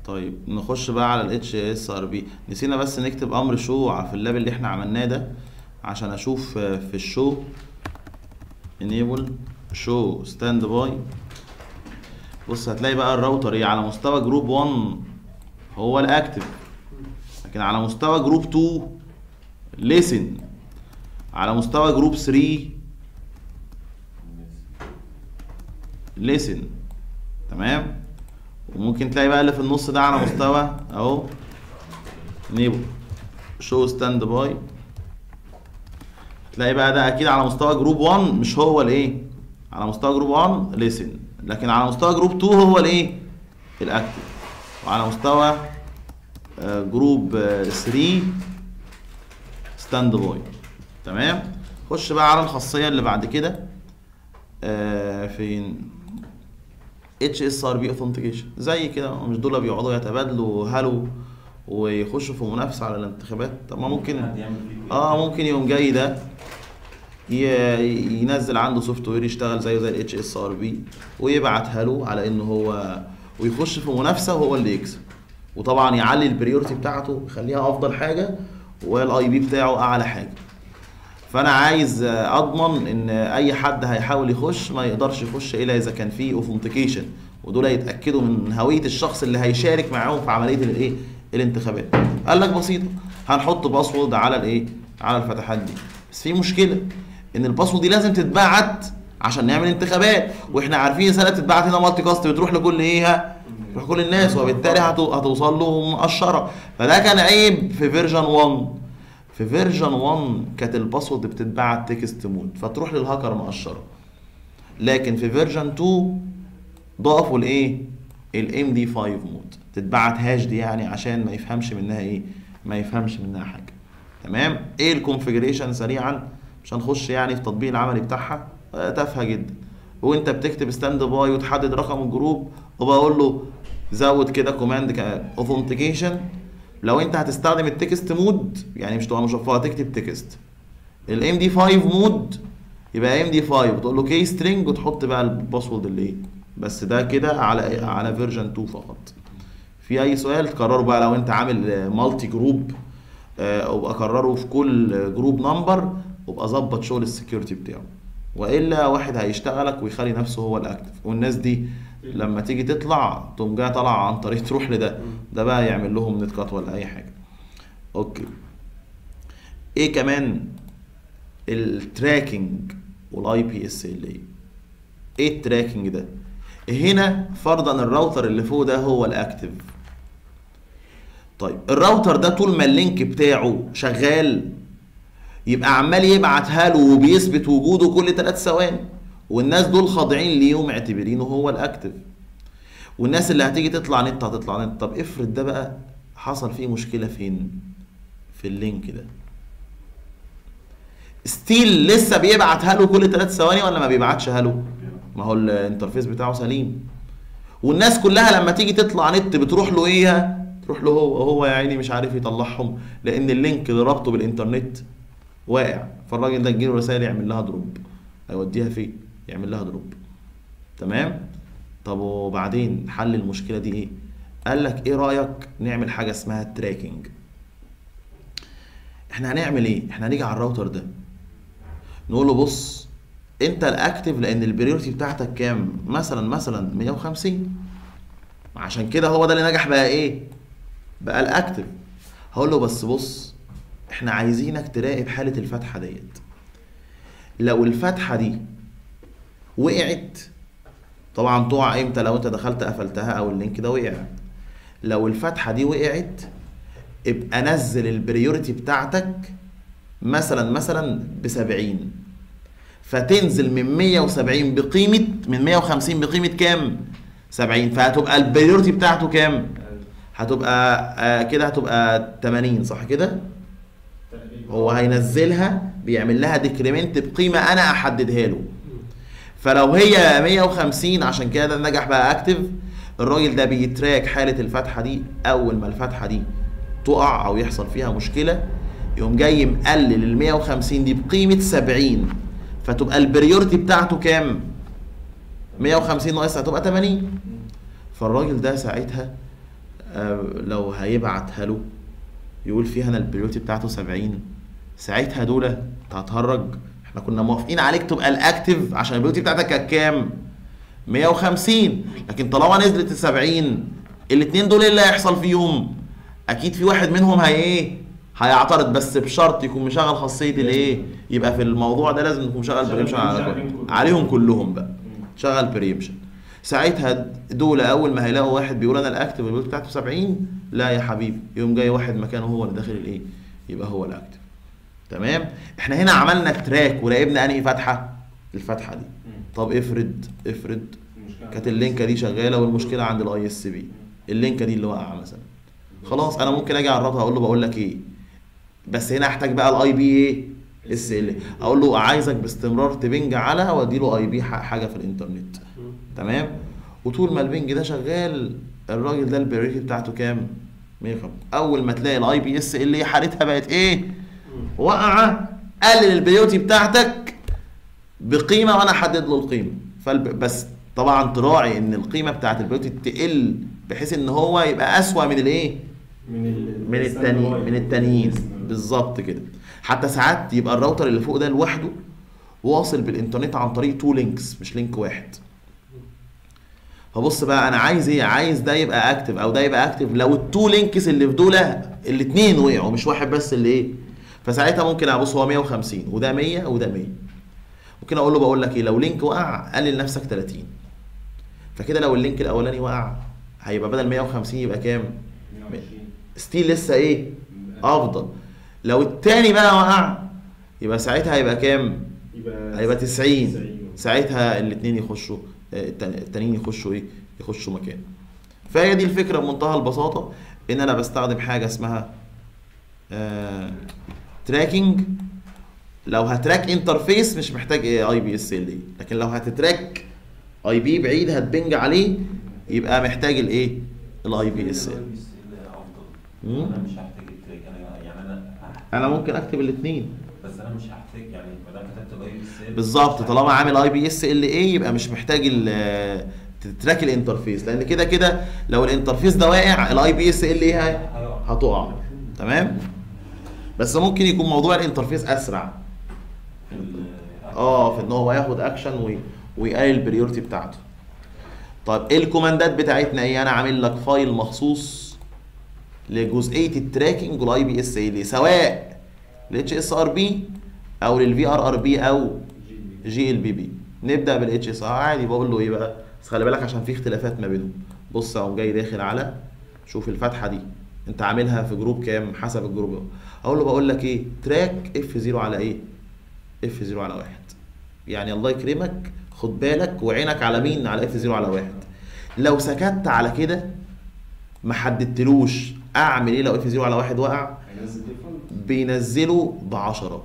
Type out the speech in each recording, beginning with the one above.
طيب نخش بقى على ال HSRB نسينا بس نكتب امر شو في اللاب اللي احنا عملناه ده عشان اشوف آه، في الشو enable show stand by بص هتلاقي بقى الراوتر ايه على مستوى جروب 1 هو الاكتف لكن على مستوى جروب 2 listen على مستوى جروب 3 listen تمام وممكن تلاقي بقى اللي في النص ده على مستوى اهو نيبو شو ستاند باي تلاقي بقى ده اكيد على مستوى جروب 1 مش هو الايه على مستوى جروب 1 ليسن لكن على مستوى جروب 2 هو الايه الاكتف وعلى مستوى آه، جروب آه، 3 ستاند باي تمام خش بقى على الخاصيه اللي بعد كده آه، فين اتش اس ار بي اوثنتيكيشن زي كده مش دول بيقعدوا يتبادلوا هلو ويخشوا في منافسه على الانتخابات طب ما ممكن حد يعمل فيه اه ممكن يوم جاي ده ي- ينزل عنده سوفت وير يشتغل زيه زي الاتش اس ار بي ويبعتها له على انه هو ويخش في منافسه وهو اللي يكسب وطبعا يعلي البريورتي بتاعته يخليها افضل حاجه والاي بي بتاعه اعلى حاجه فانا عايز آه، اضمن ان اي حد هيحاول يخش ما يقدرش يخش الا اذا كان فيه اوثنتيكيشن ودول يتاكدوا من هويه الشخص اللي هيشارك معاهم في عمليه الايه الانتخابات قال لك بسيطه هنحط باسورد على الايه على الفتحات دي بس في مشكله ان الباسورد دي لازم تتبعت عشان نعمل انتخابات واحنا عارفين رساله تتبعت هنا مالتي كاست بتروح لكل ايه تروح كل الناس وبالتالي هتو- هتوصل لهم مقشره فده كان عيب في فيرجن 1 في فيرجن 1 كانت الباسورد بتتبعت تكست مود فتروح للهاكر مقشره لكن في فيرجن 2 ضافوا الايه الام دي 5 مود تتبعت هاش دي يعني عشان ما يفهمش منها ايه ما يفهمش منها حاجه تمام ايه الكونفيجريشن سريعا مش هنخش يعني في التطبيق العملي بتاعها آه، تافهه جدا وانت بتكتب ستاند باي وتحدد رقم الجروب وبقول له زود كده كوماند اوثنتيكيشن لو انت هتستخدم التكست مود يعني مش تبقى مشفره تكتب تكست الام دي 5 مود يبقى ام دي 5 وتقول له كي سترينج وتحط بقى الباسورد اللي ايه بس ده كده على على فيرجن 2 فقط في اي سؤال تكرره بقى لو انت عامل مالتي جروب وابقى كرره في كل جروب نمبر وابقى ظبط شغل السكيورتي بتاعه والا واحد هيشتغلك ويخلي نفسه هو الاكتف والناس دي لما تيجي تطلع تقوم جاي طالع عن طريق تروح لده ده بقى يعمل لهم نت كات ولا اي حاجه اوكي ايه كمان التراكنج والاي بي اس ال اي ايه التراكنج ده هنا فرضا الراوتر اللي فوق ده هو الاكتف طيب الراوتر ده طول ما اللينك بتاعه شغال يبقى عمال يبعتها له وبيثبت وجوده كل ثلاث ثواني والناس دول خاضعين ليه ومعتبرينه هو الاكتف والناس اللي هتيجي تطلع نت هتطلع نت طب افرض ده بقى حصل فيه مشكله فين في اللينك ده ستيل لسه بيبعتها له كل ثلاث ثواني ولا ما بيبعتش له ما هو الانترفيس بتاعه سليم والناس كلها لما تيجي تطلع نت بتروح له ايه تروح له هو هو يا عيني مش عارف يطلعهم لان اللينك اللي رابطه بالانترنت واقع فالراجل ده تجيله رسائل يعمل لها دروب هيوديها فين يعمل لها دروب تمام طب وبعدين حل المشكله دي ايه قال لك ايه رايك نعمل حاجه اسمها تراكنج احنا هنعمل ايه احنا هنيجي على الراوتر ده نقول له بص انت الاكتف لان البريورتي بتاعتك كام مثلا مثلا 150 عشان كده هو ده اللي نجح بقى ايه بقى الاكتف هقول له بس بص احنا عايزينك تراقب حاله الفتحه ديت لو الفتحه دي وقعت طبعا تقع امتى لو انت دخلت قفلتها او اللينك ده وقع لو الفتحه دي وقعت ابقى نزل البريورتي بتاعتك مثلا مثلا ب 70 فتنزل من 170 بقيمه من 150 بقيمه كام 70 فهتبقى البريورتي بتاعته كام هتبقى آه كده هتبقى 80 صح كده هو هينزلها بيعمل لها ديكريمنت بقيمه انا احددها له فلو هي 150 عشان كده ده نجح بقى اكتف الراجل ده بيتراك حاله الفتحه دي اول ما الفتحه دي تقع او يحصل فيها مشكله يقوم جاي مقلل ال 150 دي بقيمه 70 فتبقى البريورتي بتاعته كام 150 ناقص هتبقى 80 فالراجل ده ساعتها آه، لو هيبعتها له يقول فيها انا البريورتي بتاعته 70 ساعتها دول انت هتهرج احنا كنا موافقين عليك تبقى الاكتف عشان البريورتي بتاعتك كانت كام 150 لكن طالما نزلت ل 70 الاثنين دول ايه اللي هيحصل فيهم اكيد في واحد منهم هي ايه هيعترض بس بشرط يكون مشغل خاصيه الايه يبقى في الموضوع ده لازم يكون مشغل شغل بريمشن على عليهم كل- كلهم. عليهم كلهم بقى مم. شغل بريمشن ساعتها دول اول ما هيلاقوا واحد بيقول انا الاكتف البيوت بتاعته 70 لا يا حبيبي يقوم جاي واحد مكانه هو اللي داخل الايه يبقى هو الاكتف تمام احنا هنا عملنا تراك وراقبنا انهي فتحه الفتحه دي مم. طب افرض افرض المشكلة كانت اللينكه دي شغاله والمشكله عند الاي اس بي اللينكه دي اللي واقعه مثلا خلاص انا ممكن اجي اعرضها اقول له بقول لك ايه بس هنا احتاج بقى الاي بي ايه اس ال اقول له عايزك باستمرار تبنج على وادي له اي بي حاجه في الانترنت تمام وطول ما البنج ده شغال الراجل ده البريوريتي بتاعته كام 105 اول ما تلاقي الاي بي اس اللي حالتها بقت ايه واقعه قلل البريوريتي بتاعتك بقيمه وانا احدد له القيمه فالب... بس طبعا تراعي ان القيمه بتاعت البريوريتي تقل بحيث ان هو يبقى اسوأ من الايه من ال من التاني من التانيين بالظبط كده حتى ساعات يبقى الراوتر اللي فوق ده لوحده واصل بالانترنت عن طريق تو لينكس مش لينك واحد فبص بقى انا عايز ايه عايز ده يبقى اكتف او ده يبقى اكتف لو التو لينكس اللي في دول الاثنين وقعوا مش واحد بس اللي ايه فساعتها ممكن ابص هو 150 وده 100 وده 100 ممكن اقول له بقول لك ايه لو لينك وقع قلل نفسك 30 فكده لو اللينك الاولاني وقع هيبقى بدل 150 يبقى كام ستيل لسه ايه افضل لو التاني بقى وقع يبقى ساعتها هيبقى كام يبقى هيبقى 90 ساعتها الاثنين يخشوا آه، التان- التانيين يخشوا ايه يخشوا مكان فهي دي الفكره بمنتهى البساطه ان انا بستخدم حاجه اسمها تراكنج لو هتراك انترفيس مش محتاج اي بي اس ال لكن لو هتتراك اي بي بعيد هتبنج عليه يبقى محتاج الايه الاي بي اس ال افضل مم. انا مش هحتاج التراك انا يعني انا هحتاج انا ممكن اكتب الاثنين بس انا مش هحتاج يعني ما دام كتبت الاي بي اس بالظبط طالما عامل اي بي اس ال اي يبقى مش محتاج ال- تتراك الانترفيس لان كده كده لو الانترفيس ده واقع الاي بي اس ال اي هتقع تمام بس ممكن يكون موضوع الانترفيس اسرع اه في ان هو ياخد اكشن وي- ويقلل البريورتي بتاعته طيب ايه الكوماندات بتاعتنا ايه انا عامل لك فايل مخصوص لجزئيه التراكنج والاي بي اس ال سواء الاتش اس ار بي او للفي ار ار بي او جي ال بي بي نبدا بالاتش اس ار عادي بقول له ايه بقى بس خلي بالك عشان في اختلافات ما بينهم بص اقوم جاي داخل على شوف الفتحه دي انت عاملها في جروب كام حسب الجروب اقول له بقول لك ايه تراك اف 0 على ايه اف 0 على واحد يعني الله يكرمك خد بالك وعينك على مين على اف 0 على واحد لو سكت على كده ما حددتلوش اعمل ايه لو اف 0 على واحد وقع هينزل ديفولت بينزله ب 10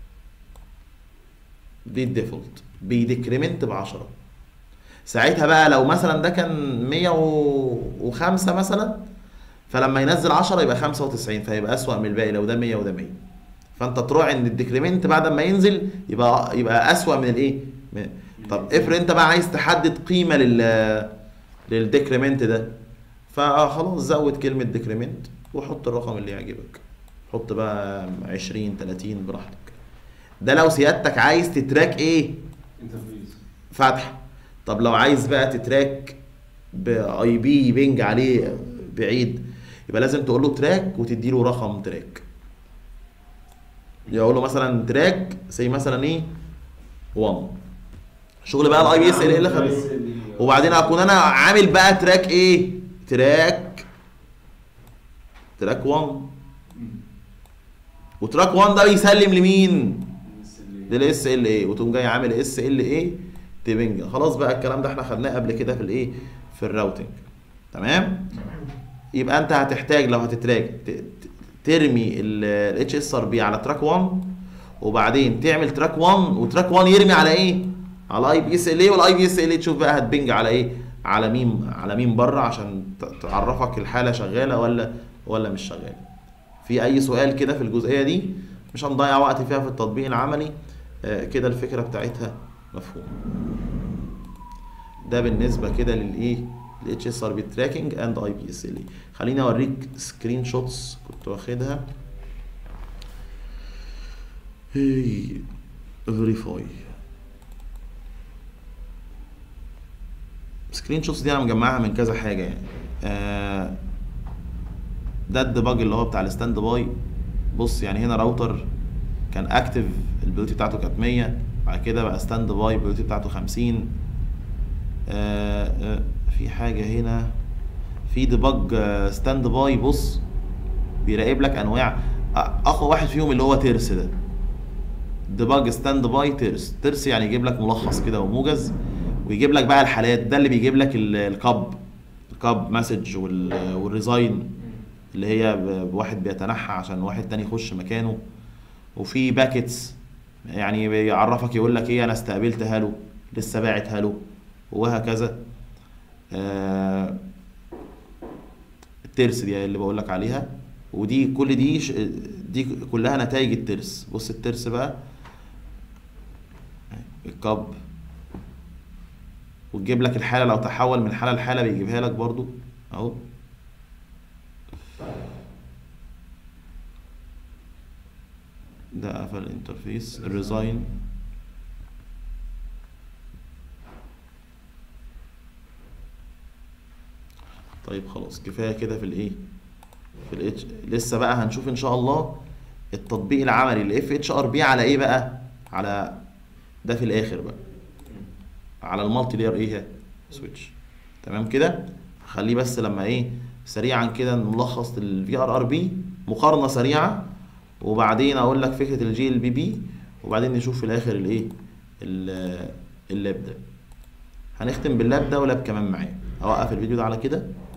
دي الديفولت بيديكريمنت ب 10 ساعتها بقى لو مثلا ده كان 105 مثلا فلما ينزل 10 يبقى 95 فيبقى اسوأ من الباقي لو ده 100 وده 100 فانت تراعي ان الديكريمنت بعد ما ينزل يبقى يبقى اسوأ من الايه من- طب افرض انت بقى عايز تحدد قيمه لل للديكريمنت ده فخلاص زود كلمه ديكريمنت وحط الرقم اللي يعجبك حط بقى 20 30 براحتك ده لو سيادتك عايز تتراك ايه انترفيس فتح طب لو عايز بقى تتراك باي بي بينج عليه بعيد يبقى لازم تقول له تراك وتدي له رقم تراك يقول له مثلا تراك زي مثلا ايه 1 شغل بقى الاي بي اس اللي خد وبعدين اكون انا عامل بقى تراك ايه تراك تراك 1 وتراك 1 ده بيسلم لمين للاس ال اي وتقوم جاي عامل اس ال اي تبنج خلاص بقى الكلام ده احنا خدناه قبل كده في الايه في الراوتنج تمام يبقى انت هتحتاج لو هتتراك ت- ت- ترمي الاتش اس ار بي على تراك 1 وبعدين تعمل تراك 1 وتراك 1 يرمي على ايه على اي بي اس ال اي والاي بي اس ال اي تشوف بقى هتبنج على ايه على مين على مين بره عشان ت- تعرفك الحاله شغاله ولا ولا مش شغاله في اي سؤال كده في الجزئيه دي مش هنضيع وقت فيها في التطبيق العملي آه، كده الفكره بتاعتها مفهوم ده بالنسبه كده للايه اتش اس ار بي تراكنج اند اي بي اس ال خليني اوريك سكرين شوتس كنت واخدها هي فيريفاي سكرين شوتس دي انا مجمعها من كذا حاجه يعني آه ده الديباج اللي هو بتاع الستاند باي بص يعني هنا راوتر كان اكتف البيوتي بتاعته كانت 100 بعد كده بقى ستاند باي البيوتي بتاعته 50 آه آه في حاجه هنا في ديباج ستاند باي بص بيراقب لك انواع اقوى واحد فيهم اللي هو ترس ده ديباج ستاند باي ترس ترس يعني يجيب لك ملخص كده وموجز ويجيب لك بقى الحالات ده اللي بيجيب لك ال- الكاب الكاب مسج وال- والريزاين اللي هي ب- بواحد بيتنحى عشان واحد تاني يخش مكانه وفي باكيتس يعني بيعرفك يقول لك ايه انا استقبلت هالو لسه باعت هالو وهكذا آه الترس دي اللي بقول لك عليها ودي كل دي ش- دي كلها نتائج الترس بص الترس بقى الكاب وتجيب لك الحاله لو تحول من حاله لحاله بيجيبها لك برضو اهو ده قفل الانترفيس الريزاين طيب خلاص كفايه كده في الايه في الاتش لسه بقى هنشوف ان شاء الله التطبيق العملي الاف اتش ار بي على ايه بقى على ده في الاخر بقى على المالتي لاير ايه سويتش تمام كده خليه بس لما ايه سريعا كده نلخص الفي ار ار بي مقارنه سريعه وبعدين اقول لك فكره الجي ال بي بي وبعدين نشوف في الاخر الايه ال- اللاب ده هنختم باللاب ده ولاب كمان معاه اوقف الفيديو ده على كده